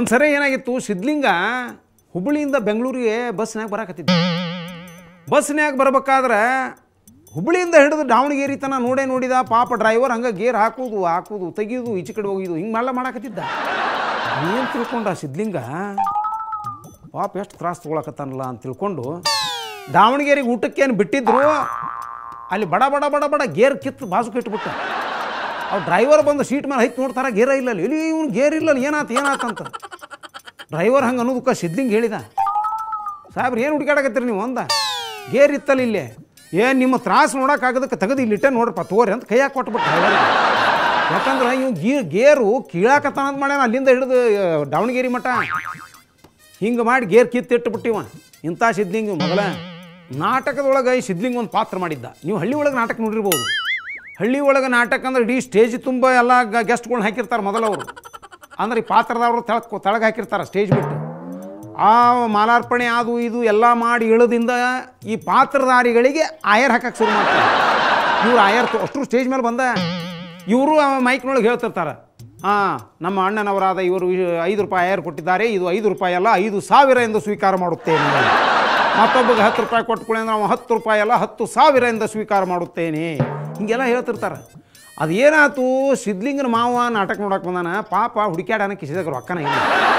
ಒಂದು ಸರಿ ಏನಾಗಿತ್ತು ಸಿದ್ಲಿಂಗ ಹುಬ್ಬಳ್ಳಿಯಿಂದ ಬೆಂಗಳೂರಿಗೆ ಬಸ್ನ್ಯಾಗ ಬರಾಕತ್ತಿದ್ದ ಬಸ್ನ್ಯಾಗ ಬರ್ಬೇಕಾದ್ರೆ ಹುಬ್ಬಳ್ಳಿಯಿಂದ ಹಿಡಿದು ದಾವಣಗೆರೆ ತನ ನೋಡೇ ನೋಡಿದ ಪಾಪ ಡ್ರೈವರ್ ಹಂಗೆ ಗೇರ್ ಹಾಕೋದು ಹಾಕೋದು ತೆಗಿಯೋದು ಈಚೆ ಕಡೆ ಹೋಗಿದ್ದು ಹಿಂಗೆ ಎಲ್ಲ ಮಾಡಾಕತ್ತಿದ್ದ ಏನು ತಿಳ್ಕೊಂಡ ಸಿದ್ಲಿಂಗ ಪಾಪ ಎಷ್ಟು ತ್ರಾಸ ತೊಗೊಳಕತ್ತಾನಲ್ಲ ಅಂತ ತಿಳ್ಕೊಂಡು ದಾವಣಗೆರೆಗೆ ಊಟಕ್ಕೇನು ಬಿಟ್ಟಿದ್ರು ಅಲ್ಲಿ ಬಡ ಬಡ ಬಡ ಬಡ ಗೇರ್ ಕಿತ್ತು ಬಾಜುಕ್ ಇಟ್ಬಿಟ್ಟ ಅವ್ ಡ್ರೈವರ್ ಬಂದು ಸೀಟ್ ಮೇಲೆ ಹೈತ್ ನೋಡ್ತಾರ ಗೇರ ಇಲ್ಲ ಅಲ್ಲಿ ಎಲ್ಲಿ ಇವ್ನು ಗೇರ್ ಇಲ್ಲ ಏನಾತ ಏನಾತ ಅಂತ ಡ್ರೈವರ್ ಹಂಗೆ ಅನ್ನೋದಕ್ಕೆ ಸಿದ್ಲಿಂಗ್ ಹೇಳಿದ ಸಾಹೇಬ್ರು ಏನು ಹುಡುಕಾಡಕತ್ತೀರಿ ನೀವು ಅಂದ ಗೇರ್ ಇತ್ತಲ್ಲ ಇಲ್ಲೇ ಏನು ನಿಮ್ಮ ತ್ರಾಸ ನೋಡೋಕ್ಕಾಗೋದಕ್ಕೆ ತೆಗೆದು ಇಲ್ಲಿಟ್ಟೆ ನೋಡ್ರಪ್ಪ ತೋರಿ ಅಂತ ಕೈಯಾಗ ಕೊಟ್ಬಿಟ್ಟು ಡ್ರೈವರ್ ಯಾಕಂದ್ರೆ ಇವ್ ಗೀ ಗೇರು ಕೀಳಾಕತ್ತಾನ ಅಂತ ಮಾಡ್ಯಾನ ಅಲ್ಲಿಂದ ಹಿಡಿದು ಆ, ದಾವಣಗೆರೆ ಮಠ ಹಿಂಗೆ ಮಾಡಿ ಗೇರ್ ಕಿತ್ತಿಟ್ಟುಬಿಟ್ಟಿವ ಇಂಥ ಸಿದ್ಲಿಂಗ್ ಮೊದಲ ನಾಟಕದೊಳಗೆ ಈ ಸಿದ್ಲಿಂಗ್ ಒಂದು ಪಾತ್ರ ಮಾಡಿದ್ದ ನೀವು ಹಳ್ಳಿ ಒಳಗೆ ನಾಟಕ ನೋಡಿರ್ಬೋದು ಹಳ್ಳಿ ಒಳಗೆ ನಾಟಕ ಅಂದ್ರೆ ಇಡೀ ಸ್ಟೇಜ್ ತುಂಬ ಎಲ್ಲ ಗೆಸ್ಟ್ಗಳ್ನ ಹಾಕಿರ್ತಾರೆ ಮೊದಲವರು ಅಂದ್ರೆ ಈ ಪಾತ್ರದವರು ತೆಳಕ್ ತೆಳಗೆ ಹಾಕಿರ್ತಾರೆ ಸ್ಟೇಜ್ ಬಿಟ್ಟು ಆ ಮಾಲಾರ್ಪಣೆ ಅದು ಇದು ಎಲ್ಲ ಮಾಡಿ ಇಳದಿಂದ ಈ ಪಾತ್ರಧಾರಿಗಳಿಗೆ ಆಯರ್ ಹಾಕಕ್ಕೆ ಶುರು ಮಾಡ್ತಾರೆ ಇವ್ರು ಆಯರ್ ತೊ- ಅಷ್ಟ್ರು ಸ್ಟೇಜ್ ಮೇಲೆ ಬಂದ ಇವರು ಮೈಕ್ನೊಳಗೆ ಹೇಳ್ತಿರ್ತಾರೆ ಹಾಂ ನಮ್ಮ ಅಣ್ಣನವರಾದ ಇವರು ಇ- ಐದು ರೂಪಾಯಿ ಆಯರ್ ಕೊಟ್ಟಿದ್ದಾರೆ ಇದು ಐದು ರೂಪಾಯಿ ಅಲ್ಲ ಐದು ಸಾವಿರ ಎಂದು ಸ್ವೀಕಾರ ಮಾಡುತ್ತೇನೆ ಮತ್ತೊಬ್ಬಗೆ ಹತ್ತು ರೂಪಾಯಿ ಕೊಟ್ಕೊಳ್ಳಿ ಅಂದ್ರೆ ನಾವು ಹತ್ತು ರೂಪಾಯಿ ಅಲ್ಲ ಹತ್ತು ಸಾವಿರ ಎಂದು ಸ್ವೀಕಾರ ಮಾಡುತ್ತೇನೆ ಹಿಂಗೆಲ್ಲ ಹೇಳ್ತಿರ್ತಾರೆ ಅದು ಏನಾಯ್ತು ಸಿದ್ಲಿಂಗನ ಮಾವ ನಾಟಕ ನೋಡಕ್ಕೆ ಬಂದಾನ ಪಾಪ ಹುಡುಕ್ಯಾಡನ ಕಿಸಿದಾಗ ರೊಕ್ಕನ ಇಲ್ಲ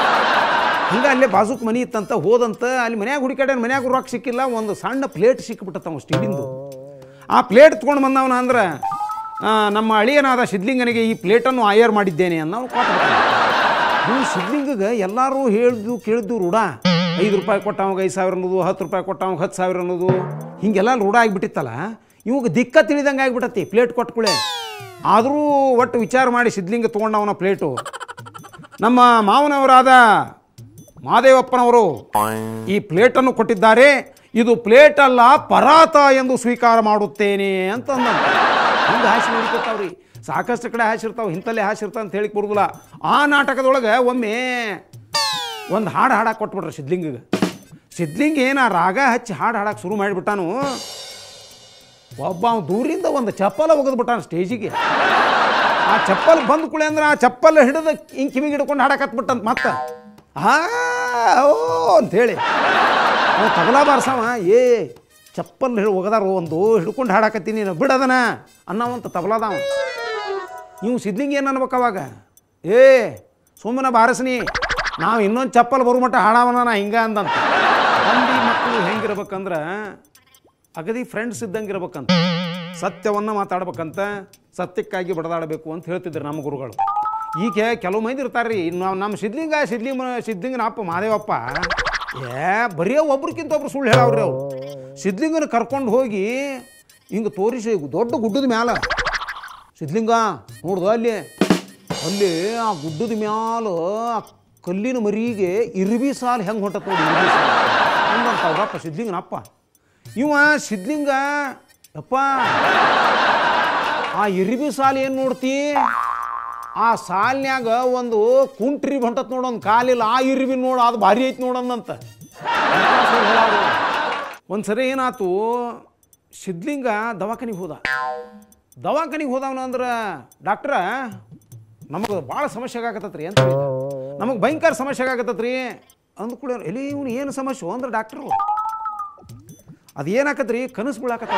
ಹಂಗೆ ಅಲ್ಲೇ ಬಾಜುಕ್ ಮನಿ ಇತ್ತಂತ ಹೋದಂತ ಅಲ್ಲಿ ಮನ್ಯಾಗ ಹುಡುಕಾಡ್ಯಾನ ಮನ್ಯಾಗ ರೊಕ್ಕ ಸಿಕ್ಕಿಲ್ಲ ಒಂದು ಸಣ್ಣ ಪ್ಲೇಟ್ ಸಿಕ್ಕಿಬಿಟ್ಟತ್ತ ಅವ ಸ್ಟೀಲಿಂದು ಆ ಪ್ಲೇಟ್ ತೊಗೊಂಡು ಬಂದವನ ಅಂದ್ರೆ ಆ, ನಮ್ಮ ಅಳಿಯನಾದ ಸಿದ್ಲಿಂಗನಿಗೆ ಈ ಪ್ಲೇಟನ್ನು ಆಯರ್ ಮಾಡಿದ್ದೇನೆ ಅನ್ನೋ ಕೊಟ್ಟು ನೀವು ಸಿದ್ಲಿಂಗಗೆ ಎಲ್ಲರೂ ಹೇಳಿದ್ದು ಕೇಳಿದ್ದು ರೂಢ ಐದು ರೂಪಾಯಿ ಕೊಟ್ಟವಾಗ ಐದು ಸಾವಿರ ಅನ್ನೋದು ಹತ್ತು ರೂಪಾಯಿ ಕೊಟ್ಟವಾಗ ಹತ್ತು ಸಾವಿರ ಅನ್ನೋದು ಹಿಂಗೆಲ್ಲ ರೂಢ ಆಗಿಬಿಟ್ಟಿತ್ತಲ್ಲ ಇವಾಗ ದಿಕ್ಕ ತಿಳಿದಂಗೆ ಆಗಿಬಿಟ್ಟತಿ ಪ್ಲೇಟ್ ಕೊಟ್ಕೊಳ್ಳೆ ಆದರೂ ಒಟ್ಟು ವಿಚಾರ ಮಾಡಿ ಸಿದ್ಲಿಂಗ ತೊಗೊಂಡವನ ಪ್ಲೇಟು ನಮ್ಮ ಮಾವನವರಾದ ಮಹಾದೇವಪ್ಪನವರು ಈ ಪ್ಲೇಟನ್ನು ಕೊಟ್ಟಿದ್ದಾರೆ ಇದು ಪ್ಲೇಟ್ ಅಲ್ಲ ಪರಾತ ಎಂದು ಸ್ವೀಕಾರ ಮಾಡುತ್ತೇನೆ ಅಂತ ಅಂದ ಹಿಂಗೆ ಹಾಸಿ ನೋಡ್ಕೊತಾವ್ರಿ ಸಾಕಷ್ಟು ಕಡೆ ಹಾಸಿರ್ತಾವೆ ಇಂಥಲ್ಲೇ ಹಾಸಿರ್ತಾವ ಅಂತ ಹೇಳಿಕ್ ಬರುದಿಲ್ಲ ಆ ನಾಟಕದೊಳಗೆ ಒಮ್ಮೆ ಒಂದು ಹಾಡು ಹಾಡಕ್ಕೆ ಕೊಟ್ಬಿಟ್ರೆ ಸಿದ್ಲಿಂಗಿಗೆ ಸಿದ್ಲಿಂಗ ಏನ ರಾಗ ಹಚ್ಚಿ ಹಾಡು ಹಾಡಕ್ಕೆ ಶುರು ಮಾಡಿಬಿಟ್ಟಾನು ಒಬ್ಬ ಅವ್ನು ದೂರಿಂದ ಒಂದು ಚಪ್ಪಲ ಒಗೆದ್ಬಿಟ್ಟಾನ ಸ್ಟೇಜಿಗೆ ಆ ಚಪ್ಪಲ್ ಬಂದ ಕುಳೆ ಅಂದ್ರೆ ಆ ಚಪ್ಪಲ್ ಹಿಡಿದು ಹಿಂಗೆ ಕಿವಿಗೆ ಹಿಡ್ಕೊಂಡು ಹಾಡಕತ್ಬಿಟ್ಟಂತ ಮತ್ತೆ ಹಾ ಓ ಅಂಥೇಳಿ ಅವ್ನು ತಬಲಾ ಬಾರ್ಸವ ಏ ಚಪ್ಪಲ್ ಹಿಡ್ ಒಗದಾರ ಒಂದು ಹಿಡ್ಕೊಂಡು ಹಾಡಕತ್ತೀನಿ ನೀನು ಬಿಡದನ ಅನ್ನವಂತ ತಬಲಾದವ ನೀವು ಸಿದ್ಲಿಂಗ ಏನು ಅನ್ಬೇಕು ಅವಾಗ ಏ ಸುಮ್ಮನೆ ಬಾರಸ್ನಿ ನಾವು ಇನ್ನೊಂದು ಚಪ್ಪಲ್ ಬರು ಮಟ್ಟ ಹಾಡವನ ನಾ ಹಿಂಗ ಅಂದಂತ ತಂದಿ ಮಕ್ಕಳು ಹೆಂಗಿರ್ಬೇಕಂದ್ರೆ ಅಗದಿ ಫ್ರೆಂಡ್ಸ್ ಇದ್ದಂಗೆ ಇರ್ಬೇಕಂತ ಸತ್ಯವನ್ನು ಮಾತಾಡ್ಬೇಕಂತ ಸತ್ಯಕ್ಕಾಗಿ ಬಡದಾಡಬೇಕು ಅಂತ ಹೇಳ್ತಿದ್ರು ನಮ್ಮ ಗುರುಗಳು ಈಗ ಕೆಲವು ಮಂದಿ ಇರ್ತಾರೆ ರೀ ನಾವು ನಮ್ಮ ಸಿದ್ಲಿಂಗ ಸಿದ್ಲಿಂಗ ಸಿದ್ಲಿಂಗನ ಅಪ್ಪ ಮಾದೇವಪ್ಪ ಏ ಬರೀ ಒಬ್ರಿಗಿಂತ ಒಬ್ರು ಸುಳ್ಳು ಹೇಳವ್ರಿ ಅವ್ರು ಸಿದ್ಲಿಂಗನ ಕರ್ಕೊಂಡು ಹೋಗಿ ಹಿಂಗೆ ತೋರಿಸಿ ದೊಡ್ಡ ಗುಡ್ಡದ ಮ್ಯಾಲ ಸಿದ್ಲಿಂಗ ನೋಡ್ದು ಅಲ್ಲಿ ಅಲ್ಲಿ ಆ ಗುಡ್ಡದ ಮ್ಯಾಲ ಆ ಕಲ್ಲಿನ ಮರಿಗೆ ಇರ್ಬಿ ಸಾಲು ಹೆಂಗೆ ಹೊಂಟತ್ ನೋಡಿ ಇರ್ಬಿ ಸಾಲು ಹಂಗಂತ ಅವ್ರಪ್ಪ ಸಿದ್ಲಿಂಗನಪ್ಪ ಇವ ಸಿದ್ಲಿಂಗ ಅಪ್ಪ ಆ ಇರ್ಬಿ ಸಾಲು ಏನು ನೋಡ್ತಿ ಆ ಸಾಲಿನ್ಯಾಗ ಒಂದು ಕುಂಟ್ರಿ ಹೊಂಟತ್ ನೋಡು ಒಂದು ಕಾಲಿಲ್ಲ ಆ ಇರ್ಬಿ ನೋಡು ಅದು ಭಾರಿ ಐತಿ ನೋಡಂದಂತ ಒಂದು ಸರಿ ಏನಾತು ಸಿದ್ಲಿಂಗ ದವಾಖಾನಿಗೆ ಹೋದ ದವಾಖಾನಿಗೆ ಹೋದವನ ಅಂದ್ರೆ ಡಾಕ್ಟ್ರ ನಮಗೆ ಭಾಳ ಸಮಸ್ಯೆ ಆಗತ್ತತ್ರಿ ಅಂತ ನಮಗೆ ಭಯಂಕರ ಸಮಸ್ಯೆ ಆಗತ್ತತ್ರಿ ಅಂದ್ಕೂಡ ಎಲ್ಲಿ ಇವನು ಏನು ಸಮಸ್ಯೆ ಅಂದ್ರೆ ಡಾಕ್ಟ್ರು ಅದು ಏನಾಕತ್ರಿ ಕನಸು ಬೀಳಾಕತ್ತಾವ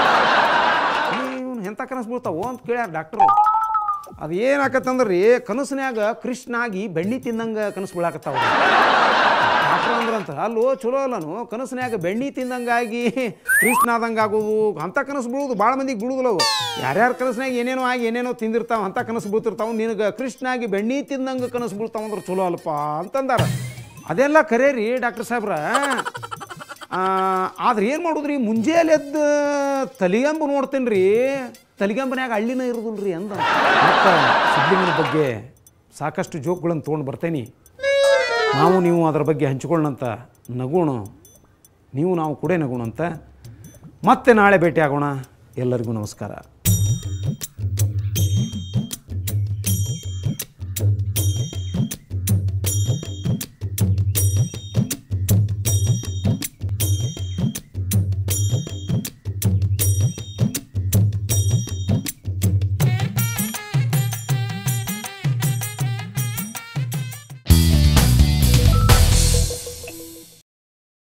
ಇವನು ಎಂಥ ಕನಸು ಬೀಳ್ತಾವೋ ಅಂತ ಕೇಳ್ಯಾರ ಡಾಕ್ಟ್ರು ಅದು ಏನಾಕತ್ತಂದ್ರೆ ರೀ ಕನಸಿನ್ಯಾಗ ಕೃಷ್ಣ ಆಗಿ ಬೆಣ್ಣೆ ತಿಂದಂಗೆ ಕನಸು ಬೀಳಾಕತ್ತಾವ ಡಾಕ್ಟ್ರ್ ಅಂದ್ರಂತ ಅಲ್ಲೋ ಚಲೋ ಅಲ್ಲನು ಕನಸಿನ್ಯಾಗ ಬೆಣ್ಣೆ ತಿಂದಂಗಾಗಿ ಕೃಷ್ಣ ಆದಂಗೆ ಆಗೋದು ಅಂಥ ಕನಸು ಬೀಳೋದು ಭಾಳ ಮಂದಿಗೆ ಬೀಳುದಿಲ್ಲ ಅವು ಯಾರ್ಯಾರ ಕನಸಿನಾಗ ಏನೇನೋ ಆಗಿ ಏನೇನೋ ತಿಂದಿರ್ತಾವ ಅಂಥ ಕನಸು ಬೀಳ್ತಿರ್ತಾವ ನಿನಗೆ ಕೃಷ್ಣ ಆಗಿ ಬೆಣ್ಣೆ ತಿಂದಂಗೆ ಕನಸು ಬೀಳ್ತಾವ ಅಂದ್ರೆ ಚಲೋ ಅಲ್ಪ ಅಂತಂದಾರ ಅದೆಲ್ಲ ಕರೆ ರೀ ಡಾಕ್ಟರ್ ಸಾಹೇಬ್ರ ಆ, ಆದ್ರೆ ಏನು ಮಾಡೋದ್ರಿ ಮುಂಜಾನೆ ಎದ್ದು ತಲಿಗಂಬು ನೋಡ್ತೇನೆ ರೀ ತಲಿಗಂಬನ್ಯಾಗ ಹಳ್ಳಿನ ಇರೋದಿಲ್ಲ ರೀ ಅಂದ ಮತ್ತು ಸಿದ್ಲಿಂಗನ ಬಗ್ಗೆ ಸಾಕಷ್ಟು ಜೋಕ್ಗಳನ್ನು ತೊಗೊಂಡು ಬರ್ತೇನೆ ನಾವು ನೀವು ಅದರ ಬಗ್ಗೆ ಹಂಚಿಕೊಳ್ಳೋಣಂತ ನಗೋಣ ನೀವು ನಾವು ಕೂಡ ನಗೋಣಂತ ಮತ್ತೆ ನಾಳೆ ಭೇಟಿ ಆಗೋಣ ಎಲ್ಲರಿಗೂ ನಮಸ್ಕಾರ